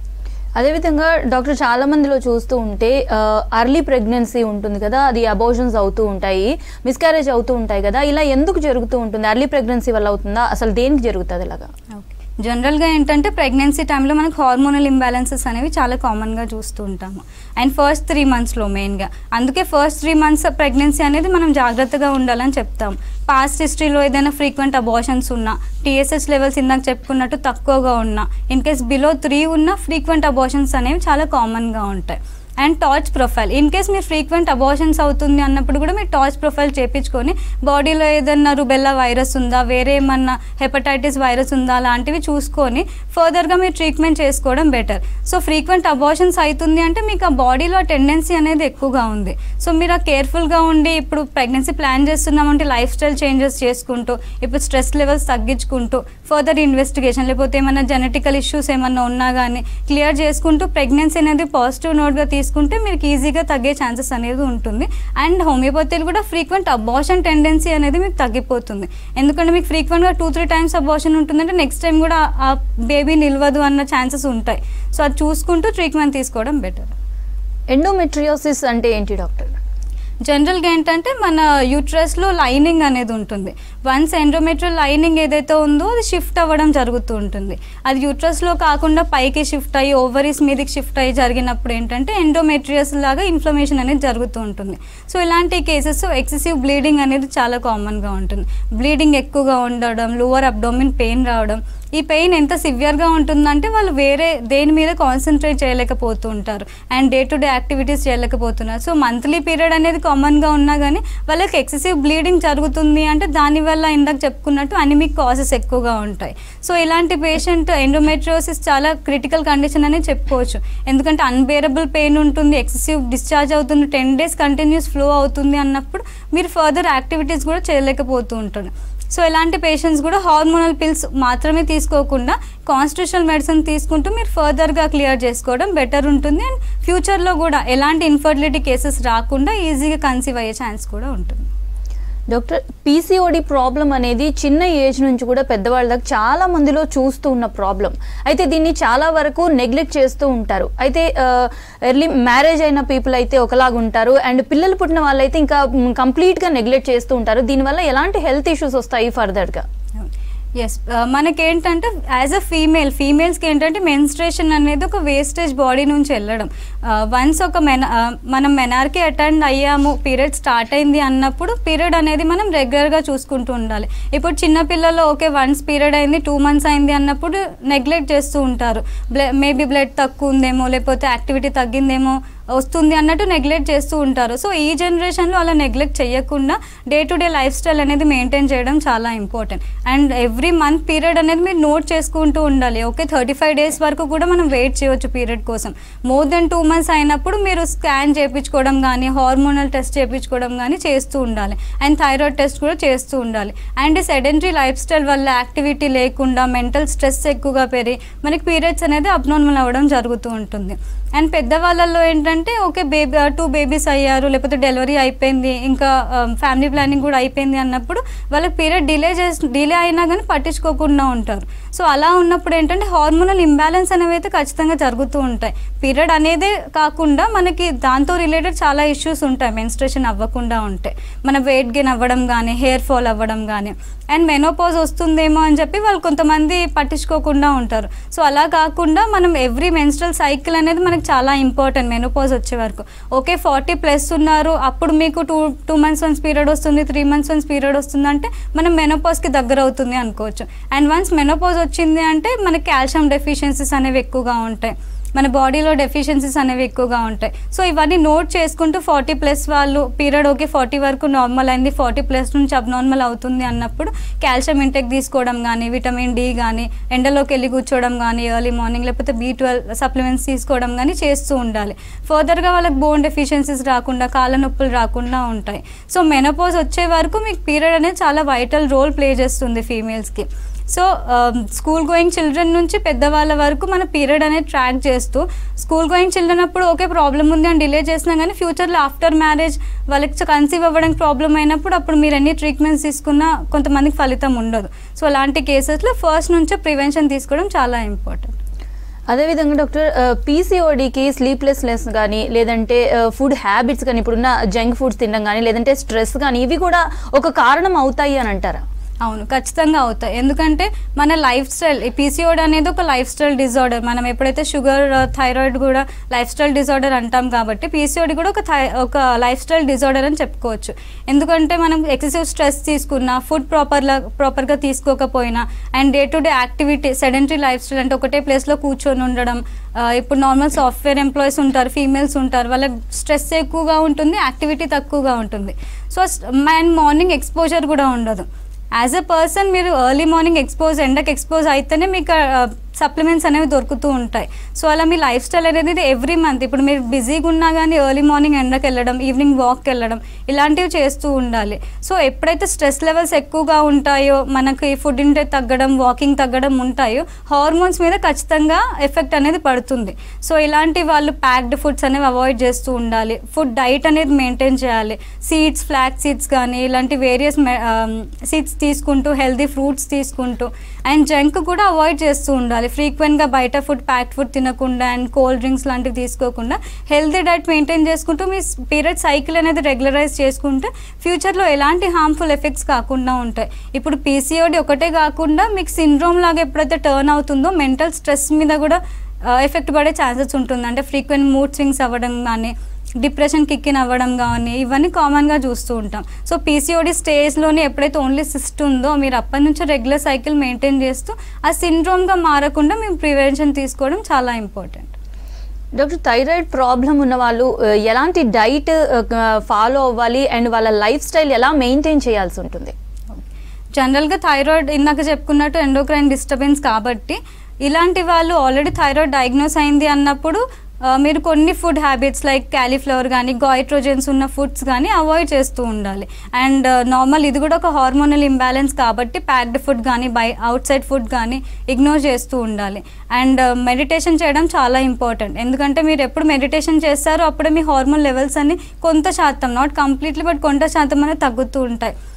అదేవిధంగా డాక్టర్ చాలా మందిలో చూస్తూ ఉంటే అర్లీ ప్రెగ్నెన్సీ ఉంటుంది కదా అది అబోషన్స్ అవుతూ ఉంటాయి మిస్క్యారేజ్ అవుతూ ఉంటాయి కదా ఇలా ఎందుకు జరుగుతూ ఉంటుంది అర్లీ ప్రెగ్నెన్సీ వల్ల అవుతుందా అసలు దేనికి జరుగుతుంది ఇలాగా ఓకే జనరల్గా ఏంటంటే ప్రెగ్నెన్సీ టైంలో మనకు హార్మోనల్ ఇంబ్యాలెన్సెస్ అనేవి చాలా కామన్గా చూస్తూ ఉంటాము అండ్ ఫస్ట్ త్రీ మంత్స్లో మెయిన్గా అందుకే ఫస్ట్ త్రీ మంత్స్ ప్రెగ్నెన్సీ అనేది మనం జాగ్రత్తగా ఉండాలని చెప్తాం పాస్ట్ హిస్టరీలో ఏదైనా ఫ్రీక్వెంట్ అబార్షన్స్ ఉన్నా టీఎస్హెచ్ లెవెల్స్ ఇందాక చెప్పుకున్నట్టు తక్కువగా ఉన్నా ఇన్ కేస్ బిలో త్రీ ఉన్న ఫ్రీక్వెంట్ అబార్షన్స్ అనేవి చాలా కామన్గా ఉంటాయి and TORCH profile in case మీరు ఫ్రీక్వెంట్ అబార్షన్స్ అవుతుంది అన్నప్పుడు కూడా మీరు టార్చ్ ప్రొఫైల్ చేయించుకొని బాడీలో ఏదన్నా రుబెల్లా వైరస్ ఉందా వేరే ఏమన్నా హెపటైటిస్ వైరస్ ఉందా లాంటివి చూసుకొని ఫర్దర్గా మీరు ట్రీట్మెంట్ చేసుకోవడం బెటర్ సో ఫ్రీక్వెంట్ అబార్షన్స్ అవుతుంది అంటే మీకు ఆ బాడీలో టెండెన్సీ అనేది ఎక్కువగా ఉంది సో మీరు ఆ కేర్ఫుల్గా ఉండి ఇప్పుడు ప్రెగ్నెన్సీ ప్లాన్ చేస్తున్నామంటే లైఫ్ స్టైల్ చేంజెస్ చేసుకుంటూ ఇప్పుడు స్ట్రెస్ లెవెల్స్ తగ్గించుకుంటూ ఫర్దర్ ఇన్వెస్టిగేషన్ లేకపోతే ఏమైనా జెనెటికల్ ఇష్యూస్ ఏమన్నా ఉన్నా కానీ క్లియర్ చేసుకుంటూ ప్రెగ్నెన్సీ అనేది పాజిటివ్ నోట్గా తీసుకుంటే మీకు ఈజీగా తగ్గే ఛాన్సెస్ అనేది ఉంటుంది అండ్ హోమియోపతిలో కూడా ఫ్రీక్వెంట్ అబార్షన్ టెండెన్సీ అనేది మీకు తగ్గిపోతుంది ఎందుకంటే మీకు ఫ్రీక్వెంట్గా టూ త్రీ టైమ్స్ అబార్షన్ ఉంటుందంటే నెక్స్ట్ టైం కూడా ఆ బేబీ నిల్వదు అన్న ఛాన్సెస్ ఉంటాయి సో అది చూసుకుంటూ ట్రీట్మెంట్ తీసుకోవడం బెటర్ ఎండోమెట్రియోసిస్ అంటే ఏంటి డాక్టర్ జనరల్గా ఏంటంటే మన యూట్రస్లో లైనింగ్ అనేది ఉంటుంది వన్స్ ఎండోమెట్రియల్ లైనింగ్ ఏదైతే ఉందో అది షిఫ్ట్ అవ్వడం జరుగుతూ ఉంటుంది అది యూట్రస్లో కాకుండా పైకి షిఫ్ట్ అయ్యి ఓవరీస్ మీదకి షిఫ్ట్ అయ్యి జరిగినప్పుడు ఏంటంటే ఎండోమెట్రియస్ లాగా ఇన్ఫ్లమేషన్ అనేది జరుగుతూ ఉంటుంది సో ఇలాంటి కేసెస్ ఎక్సెసివ్ బ్లీడింగ్ అనేది చాలా కామన్గా ఉంటుంది బ్లీడింగ్ ఎక్కువగా ఉండడం లోవర్ అబ్డోమిన్ పెయిన్ రావడం ఈ పెయిన్ ఎంత సివియర్గా ఉంటుందంటే వాళ్ళు వేరే దేని మీద కాన్సన్ట్రేట్ చేయలేకపోతూ ఉంటారు and day to day activities చేయలేకపోతున్నారు సో మంత్లీ పీరియడ్ అనేది కామన్గా ఉన్నా కానీ వాళ్ళకి ఎక్సెసివ్ బ్లీడింగ్ జరుగుతుంది అంటే దానివల్ల ఇందాక చెప్పుకున్నట్టు అనిమిక్ కాసెస్ ఎక్కువగా ఉంటాయి సో ఇలాంటి పేషెంట్ ఎండోమెట్రియోసిస్ చాలా క్రిటికల్ కండిషన్ అని చెప్పుకోవచ్చు ఎందుకంటే అన్బేరబుల్ పెయిన్ ఉంటుంది ఎక్సెసివ్ డిశ్చార్జ్ అవుతుంది టెన్ డేస్ కంటిన్యూస్ ఫ్లో అవుతుంది అన్నప్పుడు మీరు ఫర్దర్ యాక్టివిటీస్ కూడా చేయలేకపోతూ ఉంటారు సో ఇలాంటి పేషెంట్స్ కూడా హార్మోనల్ పిల్స్ మాత్రమే తీసుకోకుండా కాన్స్టిట్యూషనల్ మెడిసిన్ తీసుకుంటూ మీరు ఫర్దర్గా క్లియర్ చేసుకోవడం బెటర్ ఉంటుంది అండ్ ఫ్యూచర్లో కూడా ఎలాంటి ఇన్ఫర్టిలిటీ కేసెస్ రాకుండా ఈజీగా కన్సీవ్ అయ్యే ఛాన్స్ కూడా ఉంటుంది డాక్టర్ పీసీఓడి ప్రాబ్లం అనేది చిన్న ఏజ్ నుంచి కూడా పెద్దవాళ్ళ దాకా చాలా మందిలో చూస్తూ ఉన్న ప్రాబ్లం అయితే దీన్ని చాలా వరకు నెగ్లెక్ట్ చేస్తూ ఉంటారు అయితే ఎర్లీ మ్యారేజ్ అయిన పీపుల్ అయితే ఒకలాగా ఉంటారు అండ్ పిల్లలు పుట్టిన వాళ్ళైతే ఇంకా కంప్లీట్గా నెగ్లెక్ట్ చేస్తూ ఉంటారు దీనివల్ల ఎలాంటి హెల్త్ ఇష్యూస్ వస్తాయి ఫర్దర్గా ఎస్ మనకేంటంటే యాజ్ అ ఫీమేల్ ఫీమేల్స్కి ఏంటంటే మెన్స్ట్రేషన్ అనేది ఒక వేస్టేజ్ బాడీ నుంచి వెళ్ళడం వన్స్ ఒక మెన ఆ, మనం మెనార్కి అటెండ్ అయ్యాము పీరియడ్ స్టార్ట్ అయింది అన్నప్పుడు పీరియడ్ అనేది మనం రెగ్యులర్గా చూసుకుంటూ ఉండాలి ఇప్పుడు చిన్న పిల్లలు ఓకే వన్స్ పీరియడ్ అయింది టూ మంత్స్ అయింది అన్నప్పుడు నెగ్లెక్ట్ చేస్తూ ఉంటారు బ్ల మేబీ బ్లడ్ తక్కువ ఉందేమో లేకపోతే యాక్టివిటీ తగ్గిందేమో వస్తుంది అన్నట్టు నెగ్లెక్ట్ చేస్తూ ఉంటారు సో ఈ జనరేషన్లో అలా నెగ్లెక్ట్ చేయకుండా day to day lifestyle అనేది మెయింటైన్ చేయడం చాలా important and every month period అనేది మీరు నోట్ చేసుకుంటూ ఉండాలి ఓకే థర్టీ ఫైవ్ డేస్ వరకు కూడా మనం వెయిట్ చేయొచ్చు పీరియడ్ కోసం మోర్ దెన్ టూ మంత్స్ అయినప్పుడు మీరు స్కాన్ చేయించుకోవడం కానీ హార్మోనల్ టెస్ట్ చేయించుకోవడం కానీ చేస్తూ ఉండాలి అండ్ థైరాయిడ్ టెస్ట్ కూడా చేస్తూ ఉండాలి అండ్ సెడెంటరీ లైఫ్ స్టైల్ వల్ల యాక్టివిటీ లేకుండా మెంటల్ స్ట్రెస్ ఎక్కువగా పెరిగి మనకి పీరియడ్స్ అనేది అబ్నార్మల్ అవ్వడం జరుగుతూ ఉంటుంది అండ్ పెద్దవాళ్ళల్లో ఏంటంటే ఓకే బేబీ టూ బేబీస్ అయ్యారు లేకపోతే డెలివరీ అయిపోయింది ఇంకా ఫ్యామిలీ ప్లానింగ్ కూడా అయిపోయింది అన్నప్పుడు వాళ్ళకి పీరియడ్ డిలే చేసి డిలే అయినా కానీ పట్టించుకోకుండా ఉంటారు సో అలా ఉన్నప్పుడు ఏంటంటే హార్మోనల్ ఇంబ్యాలెన్స్ అనేవి అయితే ఖచ్చితంగా జరుగుతూ ఉంటాయి పీరియడ్ అనేదే కాకుండా మనకి దాంతో రిలేటెడ్ చాలా ఇష్యూస్ ఉంటాయి మెన్స్ట్రేషన్ అవ్వకుండా ఉంటే మన వెయిట్ గెయిన్ అవ్వడం కానీ హెయిర్ ఫాల్ అవ్వడం కానీ అండ్ మెనోపాజ్ వస్తుందేమో అని చెప్పి వాళ్ళు కొంతమంది పట్టించుకోకుండా ఉంటారు సో అలా కాకుండా మనం ఎవ్రీ మెన్స్ట్రల్ సైకిల్ అనేది మనకి చాలా ఇంపార్టెంట్ మెనోపాజ్ వచ్చే వరకు ఓకే ఫార్టీ ప్లస్ ఉన్నారు అప్పుడు మీకు two two months once period వస్తుంది త్రీ మంత్స్ వన్స్ పీరియడ్ వస్తుంది అంటే మనం మెనోపాజ్కి దగ్గర అవుతుంది అనుకోవచ్చు అండ్ వన్స్ మెనోపాజ్ వచ్చింది అంటే మనకి కాల్షియం డెఫిషియన్సీస్ అనేవి ఎక్కువగా ఉంటాయి మన బాడీలో డెఫిషియన్సీస్ అనేవి ఎక్కువగా ఉంటాయి సో ఇవన్నీ నోట్ చేసుకుంటూ ఫార్టీ ప్లస్ వాళ్ళు పీరియడ్ ఓకే ఫార్టీ వరకు నార్మల్ అయింది ఫార్టీ ప్లస్ నుంచి అబ్నార్మల్ అవుతుంది అన్నప్పుడు కాల్షియం ఇంటెక్ తీసుకోవడం కానీ విటమిన్ డి కానీ ఎండలోకి వెళ్ళి కూర్చోవడం కానీ ఎర్లీ మార్నింగ్ లేకపోతే బీ ట్వెల్వ్ సప్లిమెంట్స్ తీసుకోవడం కానీ చేస్తూ ఉండాలి ఫర్దర్గా వాళ్ళకి బోన్ డెఫిషియన్సీస్ రాకుండా కాళ్ళ నొప్పులు రాకుండా ఉంటాయి సో మెనోపోజ్ వచ్చే వరకు మీకు పీరియడ్ అనేది చాలా వైటల్ రోల్ ప్లే చేస్తుంది ఫీమేల్స్కి సో స్కూల్ గోయింగ్ చిల్డ్రన్ నుంచి పెద్దవాళ్ళ వరకు మన పీరియడ్ అనేది ట్రాక్ చేస్తూ స్కూల్ గోయింగ్ చిల్డ్రన్ అప్పుడు ఓకే ప్రాబ్లం ఉంది అని డిలే చేసినా కానీ ఫ్యూచర్లో ఆఫ్టర్ మ్యారేజ్ వాళ్ళకి కన్సీవ్ అవ్వడానికి ప్రాబ్లం అయినప్పుడు అప్పుడు మీరు ఎన్ని ట్రీట్మెంట్స్ తీసుకున్నా కొంతమందికి ఫలితం ఉండదు సో అలాంటి కేసెస్లో ఫస్ట్ నుంచే ప్రివెన్షన్ తీసుకోవడం చాలా ఇంపార్టెంట్ అదేవిధంగా డాక్టర్ పీసీఓడికి స్లీప్లెస్నెస్ కానీ లేదంటే ఫుడ్ హ్యాబిట్స్ కానీ ఇప్పుడున్న జంక్ ఫుడ్స్ తినడం కానీ లేదంటే స్ట్రెస్ కానీ ఇవి కూడా ఒక కారణం అవుతాయి అని అంటారా అవును ఖచ్చితంగా అవుతాయి ఎందుకంటే మన లైఫ్ స్టైల్ ఈ పీసీఓడి అనేది ఒక లైఫ్ స్టైల్ డిజార్డర్ మనం ఎప్పుడైతే షుగర్ థైరాయిడ్ కూడా లైఫ్ స్టైల్ డిజార్డర్ అంటాం కాబట్టి పీసీఓడి కూడా ఒక థై ఒక లైఫ్ స్టైల్ డిజార్డర్ అని చెప్పుకోవచ్చు ఎందుకంటే మనం ఎక్సెసివ్ స్ట్రెస్ తీసుకున్నా ఫుడ్ ప్రాపర్లా ప్రాపర్గా తీసుకోకపోయినా and day to day activity sedentary lifestyle అంటే ఒకటే ప్లేస్లో కూర్చొని ఉండడం ఆ, ఇప్పుడు నార్మల్ సాఫ్ట్వేర్ ఎంప్లాయీస్ ఉంటారు ఫీమేల్స్ ఉంటారు వాళ్ళకి స్ట్రెస్ ఎక్కువగా ఉంటుంది యాక్టివిటీ తక్కువగా ఉంటుంది సో అండ్ మార్నింగ్ ఎక్స్పోజర్ కూడా ఉండదు యాజ్ ఎ పర్సన్ మీరు ఎర్లీ మార్నింగ్ ఎక్స్పోజ్ ఎండకి ఎక్స్పోజ్ అయితేనే మీకు సప్లిమెంట్స్ అనేవి దొరుకుతూ ఉంటాయి సో అలా మీ లైఫ్ స్టైల్ అనేది ఎవ్రీ మంత్ ఇప్పుడు మీరు బిజీగా ఉన్నా కానీ ఎర్లీ మార్నింగ్ ఎండకి వెళ్ళడం ఈవినింగ్ వాక్కి వెళ్ళడం ఇలాంటివి చేస్తూ ఉండాలి సో ఎప్పుడైతే స్ట్రెస్ లెవెల్స్ ఎక్కువగా ఉంటాయో మనకి ఫుడ్ ఇంటేక్ తగ్గడం వాకింగ్ తగ్గడం ఉంటాయో హార్మోన్స్ మీద ఖచ్చితంగా ఎఫెక్ట్ అనేది పడుతుంది సో ఇలాంటి వాళ్ళు ప్యాక్డ్ ఫుడ్స్ అనేవి అవాయిడ్ చేస్తూ ఉండాలి ఫుడ్ డైట్ అనేది మెయింటైన్ చేయాలి సీడ్స్ ఫ్లాక్ సీడ్స్ కానీ ఇలాంటి వేరియస్ సీడ్స్ తీసుకుంటూ హెల్దీ ఫ్రూట్స్ తీసుకుంటూ అండ్ జంక్ కూడా అవాయిడ్ చేస్తూ ఉండాలి ఫ్రీక్వెంట్గా బయట ఫుడ్ ప్యాక్డ్ ఫుడ్ తినకుండా అండ్ కోల్డ్ డ్రింక్స్ లాంటివి తీసుకోకుండా హెల్తీ డైట్ మెయింటైన్ చేసుకుంటూ మీ పీరియడ్ సైకిల్ అనేది రెగ్యులరైజ్ చేసుకుంటే ఫ్యూచర్లో ఎలాంటి హార్మ్ఫుల్ ఎఫెక్ట్స్ కాకుండా ఉంటాయి ఇప్పుడు పీసీఓడి ఒకటే కాకుండా మీకు సిండ్రోమ్ లాగా ఎప్పుడైతే టర్న్ అవుతుందో మెంటల్ స్ట్రెస్ మీద కూడా ఎఫెక్ట్ పడే ఛాన్సెస్ ఉంటుంది అంటే ఫ్రీక్వెంట్ మూడ్ స్వింగ్స్ అవ్వడం కానీ డిప్రెషన్ కిక్కిన్ అవ్వడం కానీ ఇవన్నీ కామన్గా చూస్తూ ఉంటాం సో పీసీఓడి స్టేజ్లోనే ఎప్పుడైతే ఓన్లీ సిస్ట్ ఉందో మీరు అప్పటి నుంచి రెగ్యులర్ సైకిల్ మెయింటైన్ చేస్తూ ఆ సిండ్రోమ్గా మారకుండా మేము ప్రివెన్షన్ తీసుకోవడం చాలా ఇంపార్టెంట్ డాక్టర్ థైరాయిడ్ ప్రాబ్లం ఉన్న వాళ్ళు ఆ, ఎలాంటి డైట్ ఫాలో అవ్వాలి అండ్ వాళ్ళ లైఫ్ స్టైల్ ఎలా మెయింటైన్ చేయాల్సి ఉంటుంది జనరల్గా థైరాయిడ్ ఇందాక చెప్పుకున్నట్టు ఎండోక్రైన్ డిస్టర్బెన్స్ కాబట్టి ఇలాంటి వాళ్ళు ఆల్రెడీ థైరాయిడ్ డయాగ్నోస్ అయింది అన్నప్పుడు ఆ, మీరు కొన్ని ఫుడ్ హ్యాబిట్స్ లైక్ క్యాలీఫ్లవర్ కానీ గాయిట్రోజన్స్ ఉన్న ఫుడ్స్ కానీ అవాయిడ్ చేస్తూ ఉండాలి అండ్ నార్మల్ ఇది కూడా ఒక హార్మోనల్ ఇంబ్యాలెన్స్ కాబట్టి ప్యాక్డ్ ఫుడ్ కానీ బై అవుట్ సైడ్ ఫుడ్ కానీ ఇగ్నోర్ చేస్తూ ఉండాలి అండ్ మెడిటేషన్ చేయడం చాలా ఇంపార్టెంట్ ఎందుకంటే మీరు ఎప్పుడు మెడిటేషన్ చేస్తారో అప్పుడే మీ హార్మోన్ లెవెల్స్ అన్ని కొంత శాతం నాట్ కంప్లీట్లీ బట్ కొంత శాతం అనేది తగ్గుతూ ఉంటాయి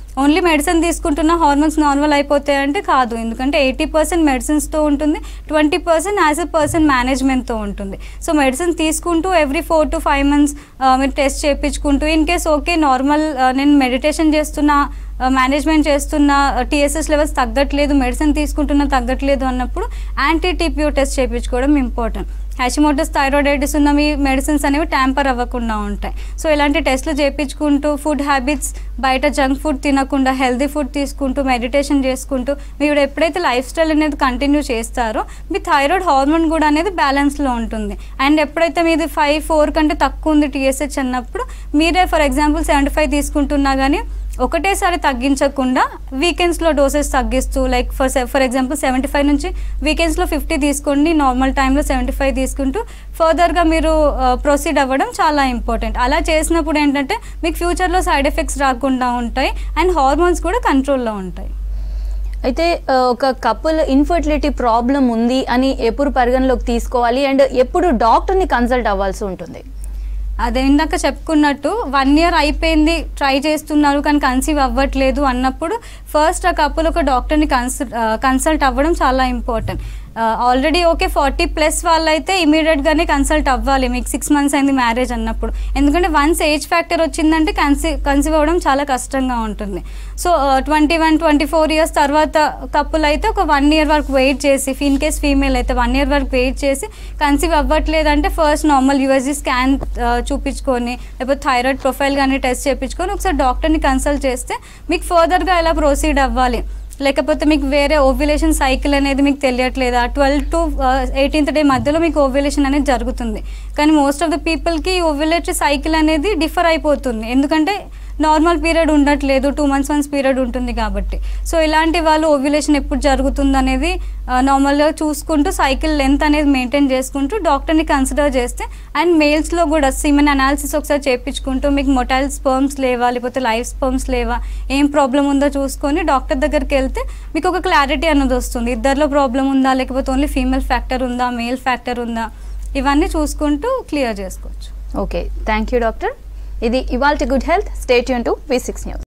ఓన్లీ మెడిసిన్ తీసుకుంటున్న హార్మోన్స్ నార్మల్ అయిపోతాయి అంటే కాదు ఎందుకంటే ఎయిటీ పర్సెంట్ మెడిసిన్స్తో ఉంటుంది twenty percent as a person మేనేజ్మెంట్తో ఉంటుంది సో మెడిసిన్ తీసుకుంటూ every four to five months మీరు టెస్ట్ చేయించుకుంటూ ఇన్ కేస్ ఓకే నార్మల్ నేను మెడిటేషన్ చేస్తున్నా మేనేజ్మెంట్ చేస్తున్న టీఎస్ఎస్ లెవెల్స్ తగ్గట్లేదు మెడిసిన్ తీసుకుంటున్నా తగ్గట్లేదు అన్నప్పుడు యాంటీ టీపీఓ టెస్ట్ చేయించుకోవడం ఇంపార్టెంట్ హ్యాషిమోటస్ థైరాయిడైటిస్ ఉన్న మీ మెడిసిన్స్ అనేవి ట్యాంపర్ అవ్వకుండా ఉంటాయి సో ఇలాంటి టెస్ట్లు చేయించుకుంటూ ఫుడ్ హ్యాబిట్స్ బయట జంక్ ఫుడ్ తినకుండా హెల్దీ ఫుడ్ తీసుకుంటూ మెడిటేషన్ చేసుకుంటూ మీరు ఎప్పుడైతే లైఫ్ స్టైల్ అనేది కంటిన్యూ చేస్తారో మీ థైరాయిడ్ హార్మోన్ కూడా అనేది బ్యాలెన్స్లో ఉంటుంది అండ్ ఎప్పుడైతే మీది ఫైవ్ ఫోర్ కంటే తక్కువ ఉంది టీఎస్హెచ్ అన్నప్పుడు మీరే ఫర్ ఎగ్జాంపుల్ సెవెంటీ ఫైవ్ తీసుకుంటున్నా కానీ ఒకటేసారి తగ్గించకుండా వీకెండ్స్లో డోసెస్ తగ్గిస్తూ like for for example seventy five నుంచి వీకెండ్స్లో ఫిఫ్టీ తీసుకోండి నార్మల్ టైంలో సెవెంటీ ఫైవ్ తీసుకుంటూ ఫర్దర్గా మీరు ప్రొసీడ్ అవ్వడం చాలా ఇంపార్టెంట్ అలా చేసినప్పుడు ఏంటంటే మీకు ఫ్యూచర్లో సైడ్ ఎఫెక్ట్స్ రాకుండా ఉంటాయి అండ్ హార్మోన్స్ కూడా కంట్రోల్లో ఉంటాయి అయితే ఆ, ఒక కపుల్ ఇన్ఫర్టిలిటీ ప్రాబ్లం ఉంది అని ఎప్పుడు పరిగణలోకి తీసుకోవాలి అండ్ ఎప్పుడు డాక్టర్ని కన్సల్ట్ అవ్వాల్సి ఉంటుంది అదే ఇందాక చెప్పుకున్నట్టు వన్ ఇయర్ అయిపోయింది ట్రై చేస్తున్నారు కానీ కన్సీవ్ అవ్వట్లేదు అన్నప్పుడు ఫస్ట్ ఆ కపుల్ ఒక డాక్టర్ని కన్సల్ట్ కన్సల్ట్ అవ్వడం చాలా important already okay forty plus వాళ్ళైతే ఇమీడియట్గానే కన్సల్ట్ అవ్వాలి మీకు సిక్స్ మంత్స్ అయింది మ్యారేజ్ అన్నప్పుడు ఎందుకంటే వన్స్ ఏజ్ ఫ్యాక్టర్ వచ్చిందంటే కన్సీ కన్సీవ్ అవ్వడం చాలా కష్టంగా ఉంటుంది so twenty one twenty four years తర్వాత కపుల్ అయితే ఒక వన్ ఇయర్ వరకు వెయిట్ చేసి ఇన్ కేస్ ఫీమేల్ అయితే వన్ ఇయర్ వరకు వెయిట్ చేసి కన్సీవ్ అవ్వట్లేదంటే ఫస్ట్ నార్మల్ యూఎస్జీ స్కాన్ చూపించుకొని లేకపోతే థైరాయిడ్ ప్రొఫైల్ కానీ టెస్ట్ చేయించుకొని ఒకసారి డాక్టర్ని కన్సల్ట్ చేస్తే మీకు ఫర్దర్గా ఎలా ప్రొసీడ్ అవ్వాలి లేకపోతే మీకు వేరే ఓవ్యులేషన్ సైకిల్ అనేది మీకు తెలియట్లేదా ట్వెల్వ్ టు ఎయిటీన్త్ డే మధ్యలో మీకు ఓవ్యులేషన్ అనేది జరుగుతుంది కానీ మోస్ట్ ఆఫ్ ద పీపుల్కి ఓవ్యులేటరీ సైకిల్ అనేది డిఫర్ అయిపోతుంది ఎందుకంటే నార్మల్ పీరియడ్ ఉండట్లేదు టూ మంత్స్ వన్స్ పీరియడ్ ఉంటుంది కాబట్టి సో ఇలాంటి వాళ్ళు ఓవ్యులేషన్ ఎప్పుడు జరుగుతుంది అనేది నార్మల్గా చూసుకుంటూ సైకిల్ లెంత్ అనేది మెయింటైన్ చేసుకుంటూ డాక్టర్ని కన్సిడర్ చేస్తే అండ్ మేల్స్లో కూడా సిమెన్ అనాలిసిస్ ఒకసారి చేయించుకుంటూ మీకు మొటైల్ స్పర్మ్స్ లేవా లేకపోతే లైఫ్ స్పర్మ్స్ లేవా ఏం ప్రాబ్లం ఉందో చూసుకొని డాక్టర్ దగ్గరికి వెళ్తే మీకు ఒక క్లారిటీ అన్నది వస్తుంది ఇద్దరిలో ప్రాబ్లం ఉందా లేకపోతే ఓన్లీ ఫీమేల్ ఫ్యాక్టర్ ఉందా మేల్ ఫ్యాక్టర్ ఉందా ఇవన్నీ చూసుకుంటూ క్లియర్ చేసుకోవచ్చు ఓకే థ్యాంక్ యూ డాక్టర్ ఇది ఇవాల్టి గుడ్ హెల్త్ స్టేట్ యూన్ టు వి సిక్స్ న్యూస్